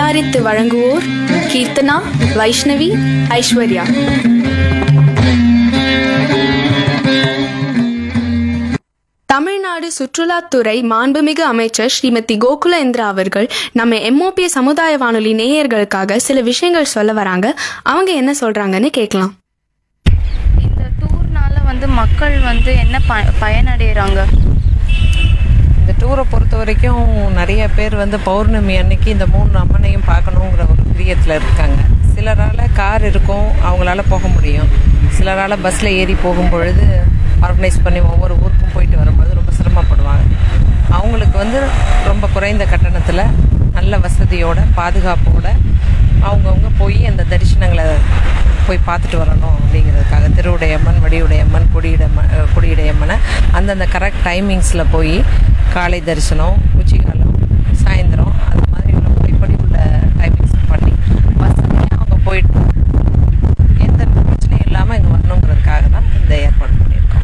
தயாரித்து வழங்குவோர் கீர்த்தனா வைஷ்ணவி ஐஸ்வர்யா தமிழ்நாடு சுற்றுலாத்துறை மாண்புமிகு அமைச்சர் ஸ்ரீமதி கோகுலேந்திரா அவர்கள் நம்ம எம்ஓபி சமுதாய வானொலி நேயர்களுக்காக சில விஷயங்கள் சொல்ல வராங்க அவங்க என்ன சொல்றாங்கன்னு கேட்கலாம் இந்த டூர்னால வந்து மக்கள் வந்து என்ன ப பயனடைகிறாங்க இந்த டூரை பொறுத்த வரைக்கும் நிறைய பேர் வந்து பௌர்ணமி அன்னைக்கு இந்த மூணு அம்மனையும் பார்க்கணுங்கிற ஒரு பிரியத்தில் இருக்காங்க சிலரால் கார் இருக்கும் அவங்களால போக முடியும் சிலரால் பஸ்ஸில் ஏறி போகும் பொழுது ஆர்கனைஸ் பண்ணி ஒவ்வொரு ஊருக்கும் போயிட்டு வரும்பொழுது ரொம்ப சிரமப்படுவாங்க அவங்களுக்கு வந்து ரொம்ப குறைந்த கட்டணத்தில் நல்ல வசதியோட பாதுகாப்போட அவங்கவுங்க போய் அந்த தரிசனங்களை போய் பார்த்துட்டு வரணும் அப்படிங்கிறதுக்காக திருவுடையம்மன் வடிவுடையம்மன் கொடியுடையம்மன் கொடியுடையம்மனை அந்தந்த கரெக்ட் டைமிங்ஸில் போய் காலை தரிசனம் உச்சிகாலம் சாயந்தரம் அது மாதிரி உள்ள முறைப்படி உள்ள டைமிங்ஸ் பண்ணி வசதியாக அவங்க போயிட்டு எந்த பிரச்சனையும் இல்லாமல் இங்கே வரணுங்கிறதுக்காக தான் இந்த ஏற்பாடு பண்ணியிருக்கோம்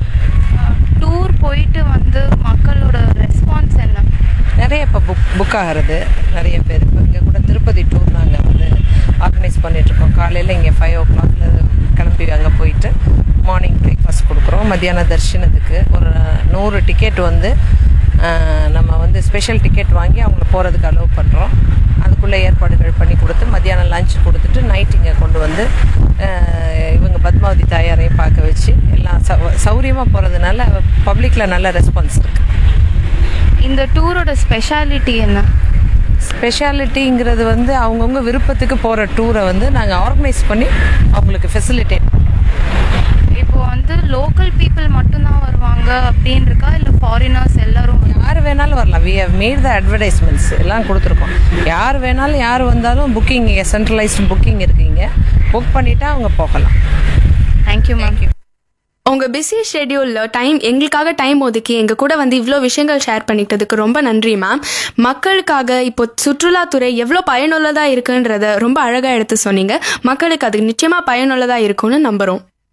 டூர் போயிட்டு வந்து மக்களோட ரெஸ்பான்ஸ் என்ன நிறைய இப்போ புக் புக் ஆகிறது நிறைய பேர் இப்போ இங்கே கூட திருப்பதி டூர் நாங்கள் வந்து ஆர்கனைஸ் பண்ணிகிட்ருக்கோம் காலையில் இங்கே ஃபைவ் ஓ கிளாக்ல கிளம்பி அங்கே போயிட்டு மார்னிங் பிரேக்ஃபாஸ்ட் கொடுக்குறோம் மத்தியான தரிசனத்துக்கு ஒரு நூறு டிக்கெட் வந்து ஆஹ், நம்ம வந்து ஸ்பெஷல் டிக்கெட் வாங்கி அவங்கள போகிறதுக்கு அலோவ் பண்ணுறோம் அதுக்குள்ளே ஏற்பாடுகள் பண்ணி கொடுத்து மத்தியானம் லஞ்ச் கொடுத்துட்டு நைட் இங்கே கொண்டு வந்து ஆஹ், இவங்க பத்மாவதி தாயாரையும் பார்க்க வச்சு எல்லாம் சௌ சௌரியமாக போகிறதுனால பப்ளிக்கில் நல்ல ரெஸ்பான்ஸ் இருக்குது இந்த டூரோட ஸ்பெஷாலிட்டி என்ன ஸ்பெஷாலிட்டிங்கிறது வந்து அவங்கவுங்க விருப்பத்துக்கு போகிற டூரை வந்து நாங்கள் ஆர்கனைஸ் பண்ணி அவங்களுக்கு ஃபெசிலிட்டேட் இப்போ வந்து லோக்கல் பீப்புள் மட்டும்தான் வருவாங்க அப்படின்னு இருக்கா இல்லை ஃபாரினர்ஸ் எல்லாரும் வருவாங்க? யார் வேணாலும் வரலாம் we have made the advertisements எல்லாம் கொடுத்துருக்கோம் யார் வேணாலும் யார் வந்தாலும் புக்கிங் சென்ட்ரலைஸ்டு புக்கிங் இருக்குங்க புக் பண்ணிவிட்டு அவங்க போகலாம் தேங்க்யூ மேம் உங்க பிஸி ஷெட்யூல்ல டைம் எங்களுக்காக டைம் ஒதுக்கி எங்க கூட வந்து இவ்வளோ விஷயங்கள் ஷேர் பண்ணிக்கிட்டதுக்கு ரொம்ப நன்றி மேம் மக்களுக்காக இப்போ சுற்றுலாத்துறை எவ்வளோ பயனுள்ளதா இருக்குன்றத ரொம்ப அழகா எடுத்து சொன்னீங்க மக்களுக்கு அது நிச்சயமா பயனுள்ளதா இருக்கும்னு நம்புறோம்